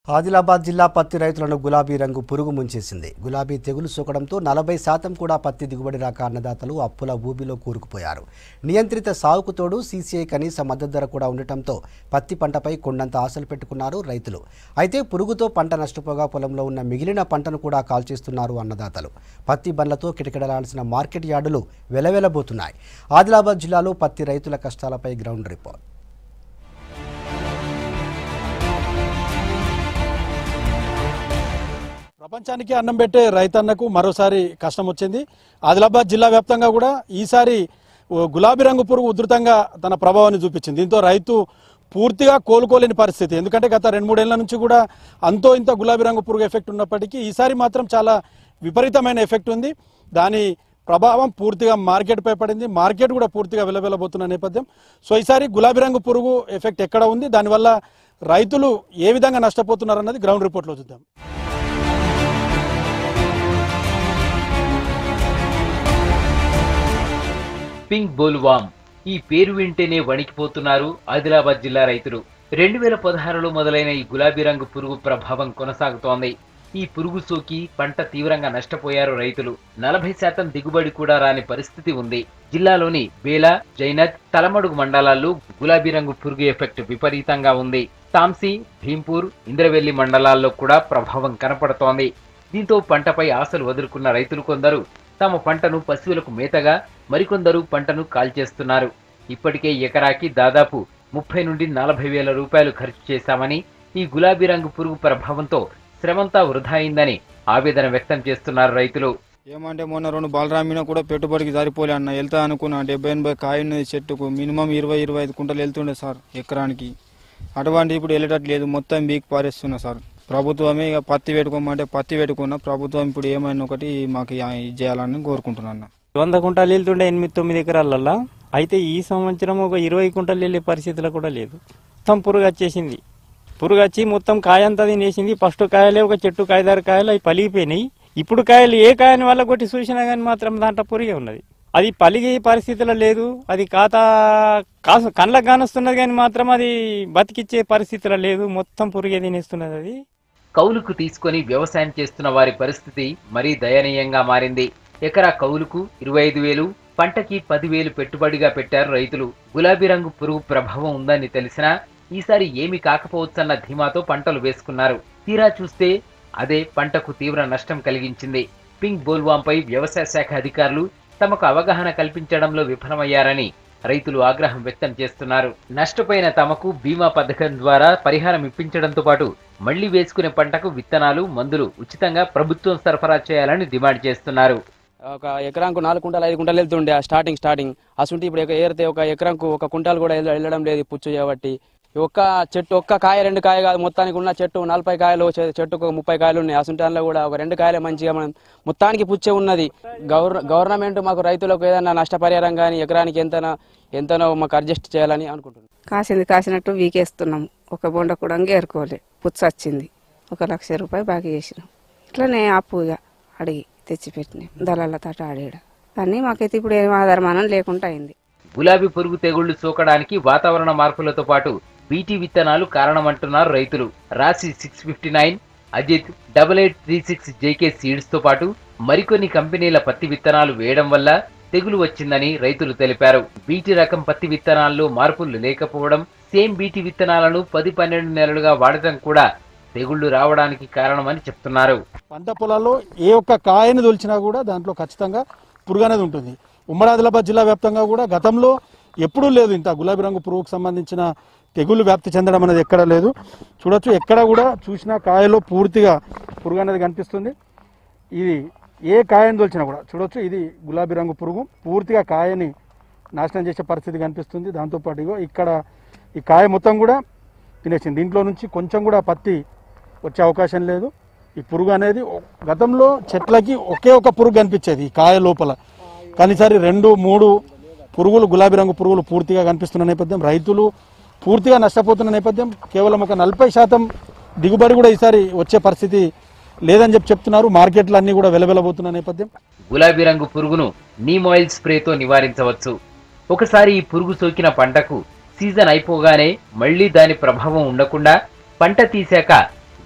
ఆదిలాబాద్ జిల్లా పత్తి రైతులను గులాబీ రంగు పురుగు ముంచేసింది గులాబీ తెగులు సోకడంతో నలభై శాతం కూడా పత్తి దిగుబడి రాక అన్నదాతలు అప్పుల ఊబిలో కూరుకుపోయారు నియంత్రిత సాగుకు తోడు సీసీఐ కనీస మద్దతు ధర కూడా ఉండటంతో పత్తి పంటపై కొండంత ఆశలు పెట్టుకున్నారు రైతులు అయితే పురుగుతో పంట నష్టపోగా పొలంలో ఉన్న మిగిలిన పంటను కూడా కాల్చేస్తున్నారు అన్నదాతలు పత్తి బండ్లతో కిటకిడలాల్సిన మార్కెట్ యార్డులు వెలవెలబోతున్నాయి ఆదిలాబాద్ జిల్లాలో పత్తి రైతుల కష్టాలపై గ్రౌండ్ రిపోర్ట్ ప్రపంచానికి అన్నం పెట్టే రైతన్నకు మరోసారి కష్టం వచ్చింది ఆదిలాబాద్ జిల్లా వ్యాప్తంగా కూడా ఈసారి ఓ గులాబీ రంగు పురుగు ఉధృతంగా తన ప్రభావాన్ని చూపించింది దీంతో రైతు పూర్తిగా కోలుకోలేని పరిస్థితి ఎందుకంటే గత రెండు మూడేళ్ల నుంచి కూడా అంతో ఇంత గులాబీ రంగు పురుగు ఎఫెక్ట్ ఉన్నప్పటికీ ఈసారి మాత్రం చాలా విపరీతమైన ఎఫెక్ట్ ఉంది దాని ప్రభావం పూర్తిగా మార్కెట్ పై పడింది మార్కెట్ కూడా పూర్తిగా వెలవెలబోతున్న నేపథ్యం సో ఈసారి గులాబీ రంగు పురుగు ఎఫెక్ట్ ఎక్కడ ఉంది దానివల్ల రైతులు ఏ విధంగా నష్టపోతున్నారు అన్నది గ్రౌండ్ రిపోర్ట్లో చూద్దాం పింక్ బోల్వామ్ ఈ పేరు వింటేనే వణికిపోతున్నారు ఆదిలాబాద్ జిల్లా రైతులు రెండు వేల పదహారులో మొదలైన ఈ గులాబీ రంగు పురుగు ప్రభావం కొనసాగుతోంది ఈ పురుగు సోకి పంట తీవ్రంగా నష్టపోయారు రైతులు నలభై శాతం దిగుబడి కూడా రాని పరిస్థితి ఉంది జిల్లాలోని బేలా జైనత్ తలమడుగు మండలాల్లో గులాబీ రంగు పురుగు ఎఫెక్ట్ విపరీతంగా ఉంది తాంసీ భీంపూర్ ఇంద్రవెల్లి మండలాల్లో కూడా ప్రభావం కనపడుతోంది దీంతో పంటపై ఆశలు వదులుకున్న రైతులు కొందరు తమ పంటను పశువులకు మేతగా మరికొందరు పంటను కాల్చేస్తున్నారు ఇప్పటికే ఎకరాకి దాదాపు ముప్పై నుండి నలభై వేల రూపాయలు ఖర్చు చేశామని ఈ గులాబీ రంగు పురుగు ప్రభావంతో శ్రమంతా వృధా అయిందని ఆవేదన వ్యక్తం చేస్తున్నారు రైతులు ఏమంటే మొన్న రెండు బలరామిన కూడా పెట్టుబడికి సరిపోలే అన్న వెళ్తా అనుకున్నా డెబ్బై ఎనభై కాయ ఉన్నది చెట్టుకు మినిమం ఇరవై ఇరవై ఐదు కుంటలు వెళ్తుండే సార్ ఎకరానికి అటువంటి ఇప్పుడు వెళ్ళేటట్లేదు మొత్తం బీక్ పారేస్తున్నా సార్ ప్రభుత్వమే ఇక పత్తి పెట్టుకోమంటే పత్తి పెట్టుకున్నా ప్రభుత్వం ఇప్పుడు ఏమైనా ఒకటి మాకు ఇది చేయాలని కోరుకుంటున్నాను వంద కుంటాలు వెళ్తుండే ఎనిమిది తొమ్మిది ఎకరాలల్లా అయితే ఈ సంవత్సరం ఒక ఇరవై కుంటలు వెళ్ళే పరిస్థితులు కూడా లేదు మొత్తం పురుగు వచ్చేసింది పురుగు వచ్చి మొత్తం కాయ అంతా తినేసింది ఫస్ట్ కాయలే ఒక చెట్టు కాయదారు కాయలు అవి పలిగిపోయినాయి ఇప్పుడు కాయలు ఏ కాయని వల్ల కొట్టి చూసినా కానీ మాత్రం దాంట్లో పురుగే ఉన్నది అది పలిగే పరిస్థితిలో లేదు అది కాత కాసు కళ్ళకు కానొస్తున్నది కానీ మాత్రం అది బతికిచ్చే పరిస్థితిలో లేదు మొత్తం పురుగే తినేస్తున్నది అది కౌలుకు తీసుకొని వ్యవసాయం చేస్తున్న వారి పరిస్థితి మరీ దయనీయంగా మారింది ఎకరా కౌలుకు ఇరవై ఐదు వేలు పంటకి పదివేలు పెట్టుబడిగా పెట్టారు రైతులు గులాబీ రంగు పురుగు ప్రభావం ఉందని తెలిసినా ఈసారి ఏమీ కాకపోవచ్చన్న ధీమాతో పంటలు వేసుకున్నారు తీరా చూస్తే అదే పంటకు తీవ్ర నష్టం కలిగించింది పింక్ బోల్వాంపై వ్యవసాయ శాఖ అధికారులు తమకు అవగాహన కల్పించడంలో విఫలమయ్యారని రైతులు ఆగ్రహం వ్యక్తం చేస్తున్నారు నష్టపోయిన తమకు బీమా పథకం ద్వారా పరిహారం ఇప్పించడంతో పాటు మళ్లీ వేసుకునే పంటకు విత్తనాలు మందులు ఉచితంగా ప్రభుత్వం సరఫరా చేయాలని డిమాండ్ చేస్తున్నారు ఒక ఎకరాకు నాలుగు కుంటాలు ఐదు కుంటాలు వెళ్తుండే ఆ స్టార్టింగ్ స్టార్టింగ్ అసలు ఇప్పుడు ఎక- ఏరితే ఒక ఎకరంకు ఒక కుంటాలు కూడా వెళ్ళ- వెళ్ళడం లేదు ఈ పుచ్చు చేయబట్టి ఈ ఒక్క చెట్టు ఒక్క కాయ రెండు కాయ కాదు మొత్తానికి ఉన్న చెట్టు నలభై కాయలు చె- చెట్టుకు ముప్పై కాయలు ఉన్నాయి అసుంటాల్లో కూడా ఒక రెండు కాయలే మంచిగా మనం మొత్తానికి పుచ్చే ఉన్నది గవర్ గవర్నమెంట్ మాకు రైతులకు ఏదైనా నష్టపరిహారం కానీ ఎకరానికి ఎంతనో ఎంతనో మాకు అడ్జస్ట్ చేయాలని అనుకుంటున్నాం కాసింది కాసినట్టు వీకేస్తున్నాం ఒక బొండ కూడా ఏరుకోలే పుచ్చ వచ్చింది ఒక లక్ష రూపాయలు బాకీ చేసినాం ఇట్లనే అప్పు ఇక అడిగి తెచ్చిపెట్టినాం దళాల తాట ఆడేడ కానీ మాకైతే ఇప్పుడు ఏం ఆధారమానం లేకుండా అయింది గులాబీ పురుగు తెగుళ్లు సోకడానికి వాతావరణ మార్పులతో పాటు బీటీ విత్తనాలు కారణమంటున్నారు రైతులు Rasi six fifty nine Ajeet double eight three six JK seeds తో పాటు మరికొన్ని కంపెనీల పత్తి విత్తనాలు వేయడం వల్ల తెగులు వచ్చిందని రైతులు తెలిపారు బీటీ రకం పత్తి విత్తనాల్లో మార్పులు లేకపోవడం సేమ్ బీటీ విత్తనాలను పది పన్నెండు నెలలుగా వాడటం కూడా తెగుళ్లు రావడానికి కారణమని చెప్తున్నారు పంట పొలాల్లో ఏ ఒక్క కాయని తొలిచినా కూడా దాంట్లో ఖచ్చితంగా పురుగు అనేది ఉంటుంది ఉమ్మడి ఆదిలాబాద్ జిల్లా వ్యాప్తంగా కూడా గతంలో ఎప్పుడూ లేదు ఇంత గులాబీ రంగు పురుగుకు సంబంధించిన తెగుళ్ళు వ్యాప్తి చెందడం అనేది ఎక్కడ లేదు చూడొచ్చు ఎక్కడ కూడా చూసినా కాయలో పూర్తిగా పురుగు అనేది కనిపిస్తుంది ఇది ఏ కాయని తొలిచినా కూడా చూడొచ్చు ఇది గులాబీ రంగు పురుగు పూర్తిగా కాయని నాశనం చేసే పరిస్థితి కనిపిస్తుంది దాంతోపాటు ఇగో ఇక్కడ ఈ కాయ మొత్తం కూడా తినేసింది దీంట్లో నుంచి కొంచెం కూడా పత్తి వచ్చే అవకాశం లేదు ఈ పురుగు అనేది ఒ- గతంలో చెట్లకి ఒకే ఒక పురుగు కనిపించేది ఈ కాయ లోపల కానీ ఈసారి రెండు మూడు పురుగులు గులాబీ రంగు పురుగులు పూర్తిగా కనిపిస్తున్న నేపథ్యం రైతులు పూర్తిగా నష్టపోతున్న నేపథ్యం కేవలం ఒక నలభై శాతం దిగుబడి కూడా ఈసారి వచ్చే పరిస్థితి లేదని చెప్పి చెప్తున్నారు మార్కెట్లు అన్ని కూడా వెలవెలబోతున్న నేపథ్యం గులాబీ రంగు పురుగును నీమాయిల్ స్ప్రేతో నివారించవచ్చు ఒకసారి ఈ పురుగు సోకిన పంటకు సీజన్ అయిపోగానే మళ్లీ దాని ప్రభావం ఉండకుండా పంట తీశాక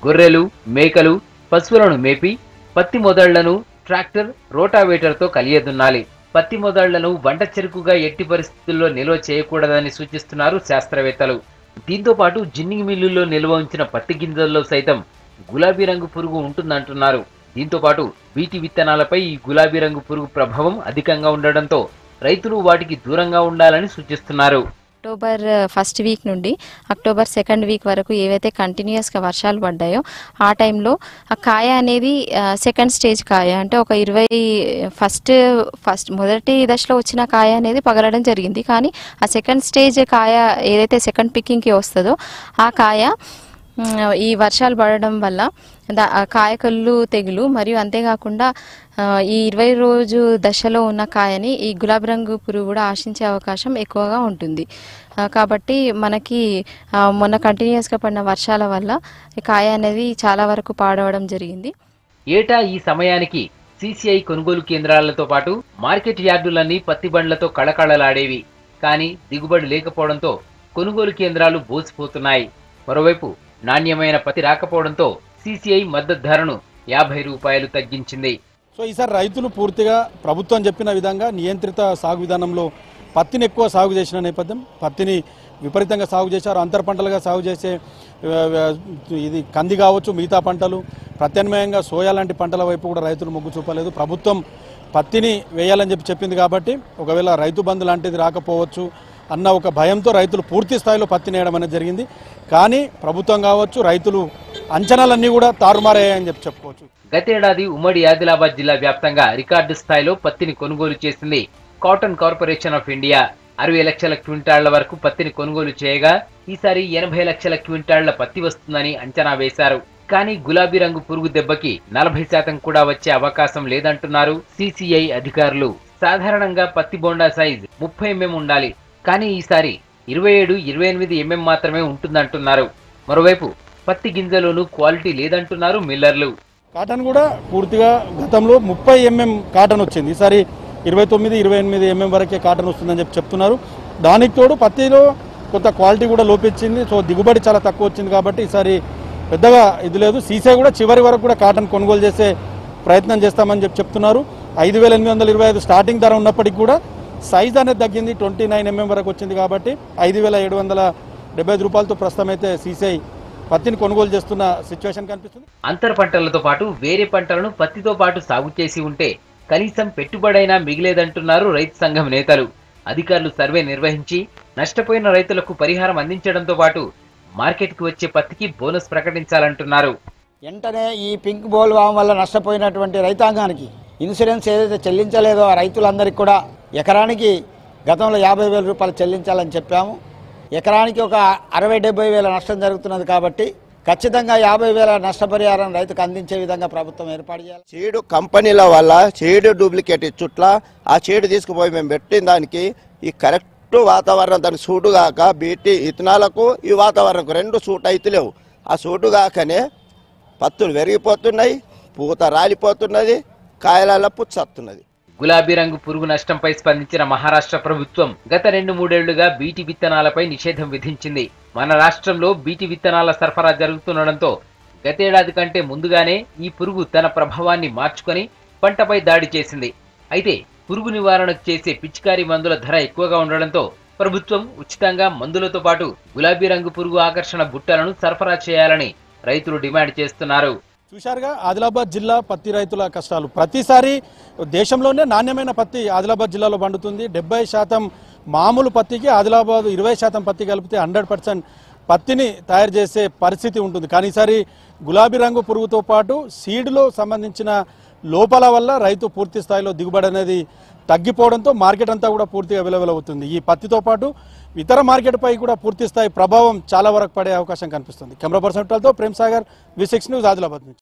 గొర్రెలు మేకలు పశువులను మేపి పత్తి మొదళ్లను ట్రాక్టర్ రోటావేటర్తో కలియదున్నాలి పత్తి మొదళ్లను వంట చెరుకుగా ఎట్టి పరిస్థితుల్లో నిల్వ చేయకూడదని సూచిస్తున్నారు శాస్త్రవేత్తలు దీంతో పాటు జిన్నింగ్ మిల్లుల్లో నిల్వ ఉంచిన పత్తి గింజల్లో సైతం గులాబీ రంగు పురుగు ఉంటుందంటున్నారు దీంతో పాటు వీటి విత్తనాలపై ఈ గులాబీ రంగు పురుగు ప్రభావం అధికంగా ఉండడంతో రైతులు వాటికి దూరంగా ఉండాలని సూచిస్తున్నారు అక్టోబర్ ఫస్ట్ వీక్ నుండి అక్టోబర్ సెకండ్ వీక్ వరకు ఏవైతే కంటిన్యూస్గా వర్షాలు పడ్డాయో ఆ టైంలో ఆ కాయ అనేది సెకండ్ స్టేజ్ కాయ అంటే ఒక ఇరవై ఫస్ట్ ఫస్ట్ మొదటి దశలో వచ్చిన కాయ అనేది పగలడం జరిగింది కానీ ఆ సెకండ్ స్టేజ్ కాయ ఏదైతే సెకండ్ పిక్కింగ్కి వస్తుందో ఆ కాయ మ్, ఈ వర్షాలు పడడం వల్ల దా- ఆ కాయకల్లు తెగులు మరియు అంతేకాకుండా ఆ, ఈ ఇరవై రోజు దశలో ఉన్న కాయని ఈ గులాబీ రంగు పురుగు కూడా ఆశించే అవకాశం ఎక్కువగా ఉంటుంది ఆ, కాబట్టి మనకి ఆ, మొన్న కంటిన్యూస్గా పడిన వర్షాల వల్ల ఈ కాయ అనేది చాలా వరకు పాడవడం జరిగింది ఏటా ఈ సమయానికి సీసీఐ కొనుగోలు కేంద్రాలతో పాటు మార్కెట్ యార్డులన్నీ పత్తి బండ్లతో కళకళలాడేవి కానీ దిగుబడి లేకపోవడంతో కొనుగోలు కేంద్రాలు బోసిపోతున్నాయి మరోవైపు నాణ్యమైన పత్తి రాకపోవడంతో సీసీఐ మద్దతు ధరను యాభై రూపాయలు తగ్గించింది సో ఈసారి రైతులు పూర్తిగా ప్రభుత్వం చెప్పిన విధంగా నియంత్రిత సాగు విధానంలో పత్తిని ఎక్కువ సాగు చేసిన నేపథ్యం పత్తిని విపరీతంగా సాగు చేశారు అంతర పంటలుగా సాగు చేసే ఆ, ఆ, ఇది కంది కావచ్చు మిగతా పంటలు ప్రత్యామ్నాయంగా సోయా లాంటి పంటల వైపు కూడా రైతులు మొగ్గు చూపలేదు ప్రభుత్వం పత్తిని వేయాలని చెప్పి చెప్పింది కాబట్టి ఒకవేళ రైతు బంధు లాంటిది రాకపోవచ్చు అన్న ఒక భయంతో రైతులు పూర్తి స్థాయిలో పత్తిని వేయడం అనేది జరిగింది కానీ ప్రభుత్వం కావచ్చు రైతులు అంచనాలన్నీ కూడా తారుమారయ్యాయని చెప్పి చెప్పుకోవచ్చు గతేడాది ఉమ్మడి ఆదిలాబాద్ జిల్లా వ్యాప్తంగా రికార్డు స్థాయిలో పత్తిని కొనుగోలు చేసింది కాటన్ కార్పొరేషన్ ఆఫ్ ఇండియా అరవై లక్షల క్వింటాళ్ల వరకు పత్తిని కొనుగోలు చేయగా ఈసారి ఎనభై లక్షల క్వింటాళ్ల పత్తి వస్తుందని అంచనా వేశారు కానీ గులాబీ రంగు పురుగు దెబ్బకి నలభై శాతం కూడా వచ్చే అవకాశం లేదంటున్నారు సిసిఐ అధికారులు సాధారణంగా పత్తి బోండా సైజ్ ముప్పై ఎంఎం ఉండాలి కానీ ఈసారి ఇరవై ఏడు ఇరవై ఎనిమిది ఎంఎం మాత్రమే ఉంటుందంటున్నారు మరోవైపు పత్తి గింజలోనూ క్వాలిటీ లేదంటున్నారు మిల్లర్లు కాటన్ కూడా పూర్తిగా గతంలో ముప్పై ఎంఎం కాటన్ వచ్చింది ఈసారి ఇరవై తొమ్మిది ఇరవై ఎనిమిది ఎంఎం వరకే కాటన్ వస్తుందని చెప్పి చెప్తున్నారు దానికి తోడు పత్తిలో కొంత క్వాలిటీ కూడా లోపించింది సో దిగుబడి చాలా తక్కువ వచ్చింది కాబట్టి ఈసారి పెద్దగా ఇది లేదు సీసే కూడా చివరి వరకు కూడా కాటన్ కొనుగోలు చేసే ప్రయత్నం చేస్తామని చెప్పి చెప్తున్నారు ఐదు వేల ఎనిమిది వందల ఇరవై ఐదు స్టార్టింగ్ ధర ఉన్నప్పటికీ కూడా సైజ్ అనేది తగ్గింది ట్వంటీ నైన్ ఎంఎం వరకు వచ్చింది కాబట్టి ఐదు వేల ఏడు వందల డెబ్బై ఐదు రూపాయలతో ప్రస్తుతం అయితే సీసీఐ పత్తిని కొనుగోలు చేస్తున్న సిచ్యువేషన్ కనిపిస్తుంది అంతర పంటలతో పాటు వేరే పంటలను పత్తితో పాటు సాగు చేసి ఉంటే కనీసం పెట్టుబడైనా మిగిలేదంటున్నారు రైతు సంఘం నేతలు అధికారులు సర్వే నిర్వహించి నష్టపోయిన రైతులకు పరిహారం అందించడంతో పాటు మార్కెట్కి వచ్చే పత్తికి బోనస్ ప్రకటించాలంటున్నారు వెంటనే ఈ పింక్ బోల్ వామ్ వల్ల నష్టపోయినటువంటి రైతాంగానికి ఇన్సూరెన్స్ ఏదైతే చెల్లించలేదో ఆ రైతులందరికీ కూడా ఎకరానికి గతంలో యాభై వేల రూపాయలు చెల్లించాలని చెప్పాము ఎకరానికి ఒక అరవై డెబ్బై వేల నష్టం జరుగుతున్నది కాబట్టి ఖచ్చితంగా యాభై వేల నష్టపరిహారం రైతుకు అందించే విధంగా ప్రభుత్వం ఏర్పాటు చేయాలి చీడు కంపెనీల వల్ల చీడు డూప్లికేట్ ఇచ్చుట్ల ఆ చీడు తీసుకుపోయి మేము పెట్టిన దానికి ఈ కరెక్ట్ వాతావరణం దానికి సూటు కాక బీటీ ఇథనాలకు ఈ వాతావరణం రెండు సూట్ అయితే లేవు ఆ సూటు కాకనే పత్తులు పెరిగిపోతున్నాయి పూత రాలిపోతున్నది కాయలలో పుచ్చత్తున్నది గులాబీ రంగు పురుగు నష్టంపై స్పందించిన మహారాష్ట్ర ప్రభుత్వం గత రెండు మూడేళ్లుగా బీటి విత్తనాలపై నిషేధం విధించింది మన రాష్ట్రంలో బీటి విత్తనాల సరఫరా జరుగుతుండడంతో గతేడాది కంటే ముందుగానే ఈ పురుగు తన ప్రభావాన్ని మార్చుకొని పంటపై దాడి చేసింది అయితే పురుగు నివారణకు చేసే పిచికారీ మందుల ధర ఎక్కువగా ఉండడంతో ప్రభుత్వం ఉచితంగా మందులతో పాటు గులాబీ రంగు పురుగు ఆకర్షణ బుట్టలను సరఫరా చేయాలని రైతులు డిమాండ్ చేస్తున్నారు చూశారుగా ఆదిలాబాద్ జిల్లా పత్తి రైతుల కష్టాలు ప్రతిసారి దేశంలోనే నాణ్యమైన పత్తి ఆదిలాబాద్ జిల్లాలో పండుతుంది డెబ్బై శాతం మామూలు పత్తికి ఆదిలాబాద్ ఇరవై శాతం పత్తి కలిపితే హండ్రెడ్ పర్సెంట్ పత్తిని తయారు చేసే పరిస్థితి ఉంటుంది కానీ ఈసారి గులాబీ రంగు పురుగుతో పాటు సీడ్లో సంబంధించిన లోపాల వల్ల రైతు పూర్తి స్థాయిలో దిగుబడి అనేది తగ్గిపోవడంతో మార్కెట్ అంతా కూడా పూర్తిగా విలవిలవుతుంది ఈ పత్తితో పాటు ఇతర మార్కెట్ పై కూడా పూర్తి స్థాయి ప్రభావం చాలా వరకు పడే అవకాశం కనిపిస్తుంది కెమెరా పర్సన్ తో Prem Sagar V six news Adilabad నుంచి